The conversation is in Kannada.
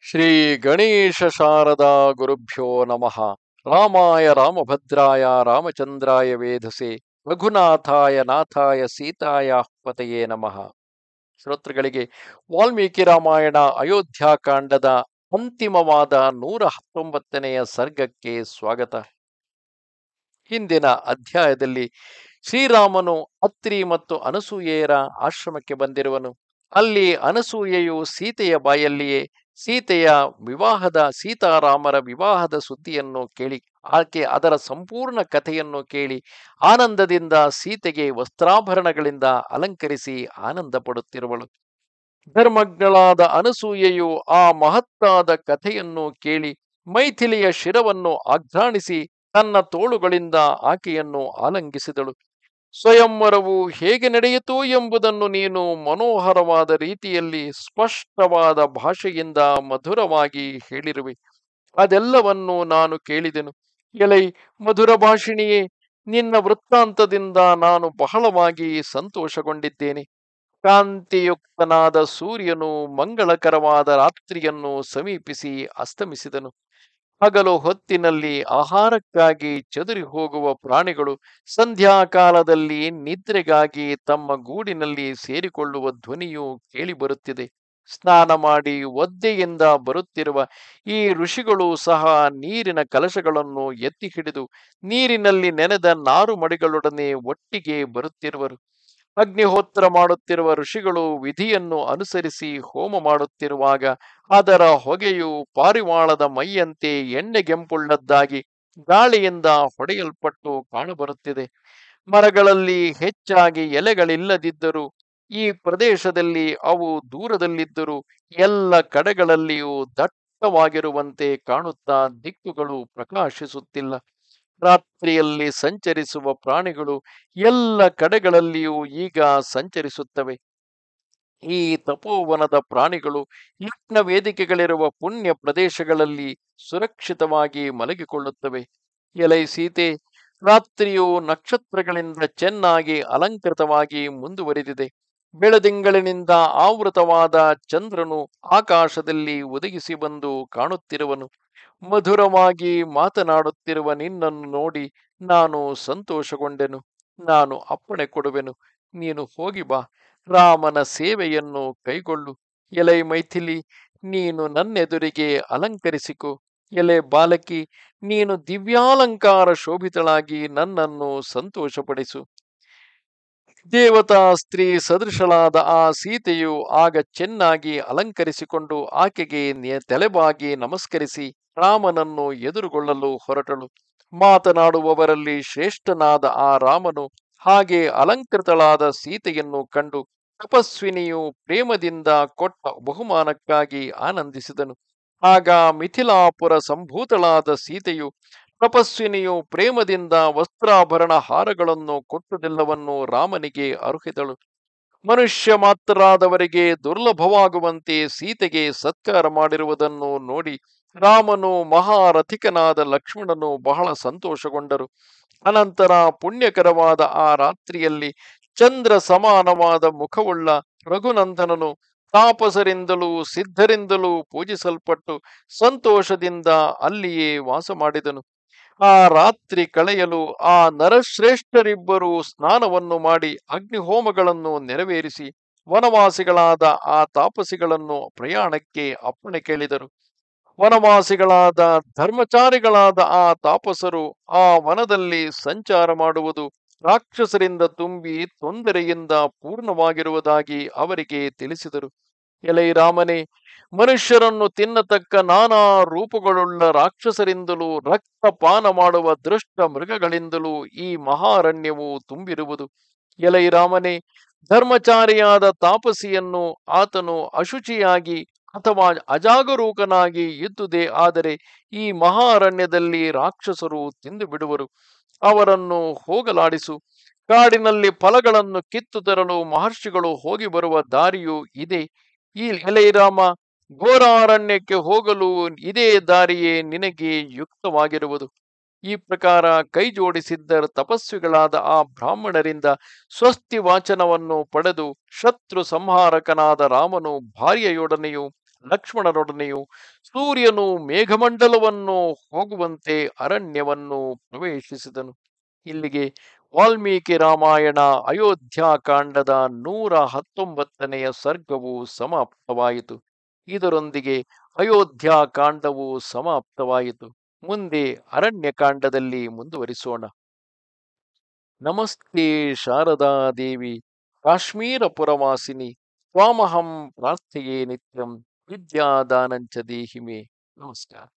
ಶ್ರೀ ಗಣೇಶ ಶಾರದಾ ಗುರುಭ್ಯೋ ನಮಃ ರಾಮಾಯ ರಾಮಭದ್ರಾಯ ರಾಮಚಂದ್ರಾಯ ವೇಧಸೆ ರಘುನಾಥಾಯ ನಾಥಾಯ ಸೀತಾಯ ಪತಯೇ ನಮಃ ಶ್ರೋತೃಗಳಿಗೆ ವಾಲ್ಮೀಕಿ ರಾಮಾಯಣ ಅಯೋಧ್ಯಾಕಾಂಡದ ಅಂತಿಮವಾದ ನೂರ ಹತ್ತೊಂಬತ್ತನೆಯ ಸರ್ಗಕ್ಕೆ ಸ್ವಾಗತ ಹಿಂದಿನ ಅಧ್ಯಾಯದಲ್ಲಿ ಶ್ರೀರಾಮನು ಅತ್ರಿ ಮತ್ತು ಅನಸೂಯೆಯರ ಆಶ್ರಮಕ್ಕೆ ಬಂದಿರುವನು ಅಲ್ಲಿ ಅನಸೂಯೆಯು ಸೀತೆಯ ಬಾಯಲ್ಲಿಯೇ ಸೀತೆಯ ವಿವಾಹದ ಸೀತಾರಾಮರ ವಿವಾಹದ ಸುದ್ದಿಯನ್ನು ಕೇಳಿ ಆಕೆ ಅದರ ಸಂಪೂರ್ಣ ಕಥೆಯನ್ನು ಕೇಳಿ ಆನಂದದಿಂದ ಸೀತೆಗೆ ವಸ್ತ್ರಾಭರಣಗಳಿಂದ ಅಲಂಕರಿಸಿ ಆನಂದ ಪಡುತ್ತಿರುವಳು ಧರ್ಮಜ್ಞಳಾದ ಅನಸೂಯೆಯು ಆ ಮಹತ್ತಾದ ಕಥೆಯನ್ನು ಕೇಳಿ ಮೈಥಿಲಿಯ ಶಿರವನ್ನು ಆಘ್ರಾಣಿಸಿ ತನ್ನ ತೋಳುಗಳಿಂದ ಆಕೆಯನ್ನು ಆಲಂಗಿಸಿದಳು ಸ್ವಯಂವರವು ಹೇಗೆ ನಡೆಯಿತು ಎಂಬುದನ್ನು ನೀನು ಮನೋಹರವಾದ ರೀತಿಯಲ್ಲಿ ಸ್ಪಷ್ಟವಾದ ಭಾಷೆಯಿಂದ ಮಧುರವಾಗಿ ಹೇಳಿರುವೆ ಅದೆಲ್ಲವನ್ನು ನಾನು ಕೇಳಿದೆನು ಎಲೈ ಮಧುರ ಭಾಷಿಣಿಯೇ ನಿನ್ನ ವೃತ್ತಾಂತದಿಂದ ನಾನು ಬಹಳವಾಗಿ ಸಂತೋಷಗೊಂಡಿದ್ದೇನೆ ಕಾಂತಿಯುಕ್ತನಾದ ಸೂರ್ಯನು ಮಂಗಳಕರವಾದ ರಾತ್ರಿಯನ್ನು ಸಮೀಪಿಸಿ ಅಸ್ತಮಿಸಿದನು ಹಗಲು ಹೊತ್ತಿನಲ್ಲಿ ಆಹಾರಕ್ಕಾಗಿ ಚದುರಿ ಹೋಗುವ ಪ್ರಾಣಿಗಳು ಸಂಧ್ಯಾಕಾಲದಲ್ಲಿ ನಿದ್ರೆಗಾಗಿ ತಮ್ಮ ಗೂಡಿನಲ್ಲಿ ಸೇರಿಕೊಳ್ಳುವ ಧ್ವನಿಯು ಕೇಳಿಬರುತ್ತಿದೆ ಸ್ನಾನ ಮಾಡಿ ಒದ್ದೆಯಿಂದ ಬರುತ್ತಿರುವ ಈ ಋಷಿಗಳು ಸಹ ನೀರಿನ ಕಲಶಗಳನ್ನು ಎತ್ತಿ ಹಿಡಿದು ನೀರಿನಲ್ಲಿ ನೆನೆದ ನಾರು ಮಡಿಗಳೊಡನೆ ಒಟ್ಟಿಗೆ ಬರುತ್ತಿರುವರು ಅಗ್ನಿಹೋತ್ರ ಮಾಡುತ್ತಿರುವ ಋಷಿಗಳು ವಿಧಿಯನ್ನು ಅನುಸರಿಸಿ ಹೋಮ ಮಾಡುತ್ತಿರುವಾಗ ಅದರ ಹೊಗೆಯು ಪಾರಿವಾಳದ ಮೈಯಂತೆ ಎಣ್ಣೆಗೆಂಪುಳ್ಳದ್ದಾಗಿ ಗಾಳಿಯಿಂದ ಹೊಡೆಯಲ್ಪಟ್ಟು ಕಾಣಬರುತ್ತಿದೆ ಮರಗಳಲ್ಲಿ ಹೆಚ್ಚಾಗಿ ಎಲೆಗಳಿಲ್ಲದಿದ್ದರೂ ಈ ಪ್ರದೇಶದಲ್ಲಿ ಅವು ದೂರದಲ್ಲಿದ್ದರೂ ಎಲ್ಲ ಕಡೆಗಳಲ್ಲಿಯೂ ದಟ್ಟವಾಗಿರುವಂತೆ ಕಾಣುತ್ತಾ ದಿಕ್ಕುಗಳು ಪ್ರಕಾಶಿಸುತ್ತಿಲ್ಲ ರಾತ್ರಿಯಲ್ಲಿ ಸಂಚರಿಸುವ ಪ್ರಾಣಿಗಳು ಎಲ್ಲ ಕಡೆಗಳಲ್ಲಿಯೂ ಈಗ ಸಂಚರಿಸುತ್ತವೆ ಈ ತಪೋವನದ ಪ್ರಾಣಿಗಳು ಯಜ್ಞ ವೇದಿಕೆಗಳಿರುವ ಪುಣ್ಯ ಪ್ರದೇಶಗಳಲ್ಲಿ ಸುರಕ್ಷಿತವಾಗಿ ಮಲಗಿಕೊಳ್ಳುತ್ತವೆ ಎಲೈ ಸೀತೆ ರಾತ್ರಿಯು ನಕ್ಷತ್ರಗಳಿಂದ ಚೆನ್ನಾಗಿ ಅಲಂಕೃತವಾಗಿ ಮುಂದುವರಿದಿದೆ ಬೆಳದಿಂಗಳಿನಿಂದ ಆವೃತವಾದ ಚಂದ್ರನು ಆಕಾಶದಲ್ಲಿ ಒದಗಿಸಿ ಬಂದು ಕಾಣುತ್ತಿರುವನು ಮಧುರವಾಗಿ ಮಾತನಾಡುತ್ತಿರುವ ನಿನ್ನನ್ನು ನೋಡಿ ನಾನು ಸಂತೋಷಗೊಂಡೆನು ನಾನು ಅಪ್ಪಣೆ ಕೊಡುವೆನು ನೀನು ಹೋಗಿ ಬಾ ರಾಮನ ಸೇವೆಯನ್ನು ಕೈಗೊಳ್ಳು ಎಲೈ ಮೈಥಿಲಿ ನೀನು ನನ್ನೆದುರಿಗೆ ಅಲಂಕರಿಸಿಕೊ ಎಲೆ ಬಾಲಕಿ ನೀನು ದಿವ್ಯಾಲಂಕಾರ ಶೋಭಿತಳಾಗಿ ನನ್ನನ್ನು ಸಂತೋಷಪಡಿಸು ದೇವತಾ ಸ್ತ್ರೀ ಸದೃಶಳಾದ ಆ ಸೀತೆಯು ಆಗ ಚೆನ್ನಾಗಿ ಅಲಂಕರಿಸಿಕೊಂಡು ಆಕೆಗೆ ತಲೆಬಾಗಿ ನಮಸ್ಕರಿಸಿ ರಾಮನನ್ನು ಎದುರುಗೊಳ್ಳಲು ಹೊರಟಳು ಮಾತನಾಡುವವರಲ್ಲಿ ಶ್ರೇಷ್ಠನಾದ ಆ ರಾಮನು ಹಾಗೆ ಅಲಂಕೃತಳಾದ ಸೀತೆಯನ್ನು ಕಂಡು ತಪಸ್ವಿನಿಯು ಪ್ರೇಮದಿಂದ ಕೊಟ್ಟ ಬಹುಮಾನಕ್ಕಾಗಿ ಆನಂದಿಸಿದನು ಆಗ ಮಿಥಿಲಾಪುರ ಸಂಭೂತಳಾದ ಸೀತೆಯು ತಪಸ್ವಿನಿಯು ಪ್ರೇಮದಿಂದ ವಸ್ತ್ರಾಭರಣ ಹಾರಗಳನ್ನು ಕೊಟ್ಟುದೆಲ್ಲವನ್ನು ರಾಮನಿಗೆ ಅರ್ಹಿದಳು ಮನುಷ್ಯ ಮಾತ್ರರಾದವರಿಗೆ ದುರ್ಲಭವಾಗುವಂತೆ ಸೀತೆಗೆ ಸತ್ಕಾರ ಮಾಡಿರುವುದನ್ನು ನೋಡಿ ರಾಮನು ಮಹಾರಥಿಕನಾದ ಲಕ್ಷ್ಮಣನು ಬಹಳ ಸಂತೋಷಗೊಂಡರು ಅನಂತರ ಪುಣ್ಯಕರವಾದ ಆ ರಾತ್ರಿಯಲ್ಲಿ ಚಂದ್ರ ಸಮಾನವಾದ ಮುಖವುಳ್ಳ ರಘುನಂದನನು ತಾಪಸರಿಂದಲೂ ಸಿದ್ಧರಿಂದಲೂ ಪೂಜಿಸಲ್ಪಟ್ಟು ಸಂತೋಷದಿಂದ ಅಲ್ಲಿಯೇ ವಾಸ ಮಾಡಿದನು ಆ ರಾತ್ರಿ ಕಳೆಯಲು ಆ ನರಶ್ರೇಷ್ಠರಿಬ್ಬರು ಸ್ನಾನವನ್ನು ಮಾಡಿ ಅಗ್ನಿಹೋಮಗಳನ್ನು ನೆರವೇರಿಸಿ ವನವಾಸಿಗಳಾದ ಆ ತಾಪಸಿಗಳನ್ನು ಪ್ರಯಾಣಕ್ಕೆ ಅಪ್ಪಣೆ ಕೇಳಿದರು ವನವಾಸಿಗಳಾದ ಧರ್ಮಚಾರಿಗಳಾದ ಆ ತಾಪಸರು ಆ ವನದಲ್ಲಿ ಸಂಚಾರ ಮಾಡುವುದು ರಾಕ್ಷಸರಿಂದ ತುಂಬಿ ತೊಂದರೆಯಿಂದ ಪೂರ್ಣವಾಗಿರುವುದಾಗಿ ಅವರಿಗೆ ತಿಳಿಸಿದರು ಎಲೈ ರಾಮನೇ ಮನುಷ್ಯರನ್ನು ತಿನ್ನತಕ್ಕ ನಾನಾ ರೂಪಗಳುಳ್ಳ ರಾಕ್ಷಸರಿಂದಲೂ ರಕ್ತಪಾನ ಮಾಡುವ ದೃಷ್ಟ ಮೃಗಗಳಿಂದಲೂ ಈ ಮಹಾರಣ್ಯವು ತುಂಬಿರುವುದು ಎಲೈ ರಾಮನೇ ಧರ್ಮಚಾರಿಯಾದ ತಾಪಸಿಯನ್ನು ಆತನು ಅಶುಚಿಯಾಗಿ ಅಥವಾ ಅಜಾಗರೂಕನಾಗಿ ಇದ್ದುದೇ ಆದರೆ ಈ ಮಹಾರಣ್ಯದಲ್ಲಿ ರಾಕ್ಷಸರು ತಿಂದು ಬಿಡುವರು ಅವರನ್ನು ಹೋಗಲಾಡಿಸು ಕಾಡಿನಲ್ಲಿ ಫಲಗಳನ್ನು ಕಿತ್ತು ತರಲು ಮಹರ್ಷಿಗಳು ಹೋಗಿ ಬರುವ ದಾರಿಯು ಇದೆ ಈ ಎಲೈರಾಮ ಘೋರಾರಣ್ಯಕ್ಕೆ ಹೋಗಲು ಇದೇ ದಾರಿಯೇ ನಿನಗೆ ಯುಕ್ತವಾಗಿರುವುದು ಈ ಪ್ರಕಾರ ಕೈ ಜೋಡಿಸಿದ್ದ ತಪಸ್ವಿಗಳಾದ ಆ ಬ್ರಾಹ್ಮಣರಿಂದ ಸ್ವಸ್ತಿ ವಾಚನವನ್ನು ಪಡೆದು ಶತ್ರು ಸಂಹಾರಕನಾದ ರಾಮನು ಭಾರ್ಯೆಯೊಡನೆಯೂ ಲಕ್ಷ್ಮಣರೊಡನೆಯೂ ಸೂರ್ಯನು ಮೇಘಮಂಡಲವನ್ನು ಹೋಗುವಂತೆ ಅರಣ್ಯವನ್ನು ಪ್ರವೇಶಿಸಿದನು ಇಲ್ಲಿಗೆ ವಾಲ್ಮೀಕಿ ರಾಮಾಯಣ ಅಯೋಧ್ಯಾಕಾಂಡದ ನೂರ ಹತ್ತೊಂಬತ್ತನೆಯ ಸರ್ಗವು ಸಮಾಪ್ತವಾಯಿತು ಇದರೊಂದಿಗೆ ಅಯೋಧ್ಯಾಕಾಂಡವು ಸಮಾಪ್ತವಾಯಿತು ಮುಂದೆ ಅರಣ್ಯಕಾಂಡದಲ್ಲಿ ಮುಂದುವರಿಸೋಣ ನಮಸ್ತೆ ಶಾರದಾ ದೇವಿ ಕಾಶ್ಮೀರ ಪುರವಾಸಿನಿ ತ್ವಾಮಹಂ ಪ್ರಾರ್ಥೆಯೇ ನಿತ್ಯಂ ವಿದ್ಯಾದಾನಂಚ ದೇಹಿ ಮೇ ನಮಸ್ಕಾರ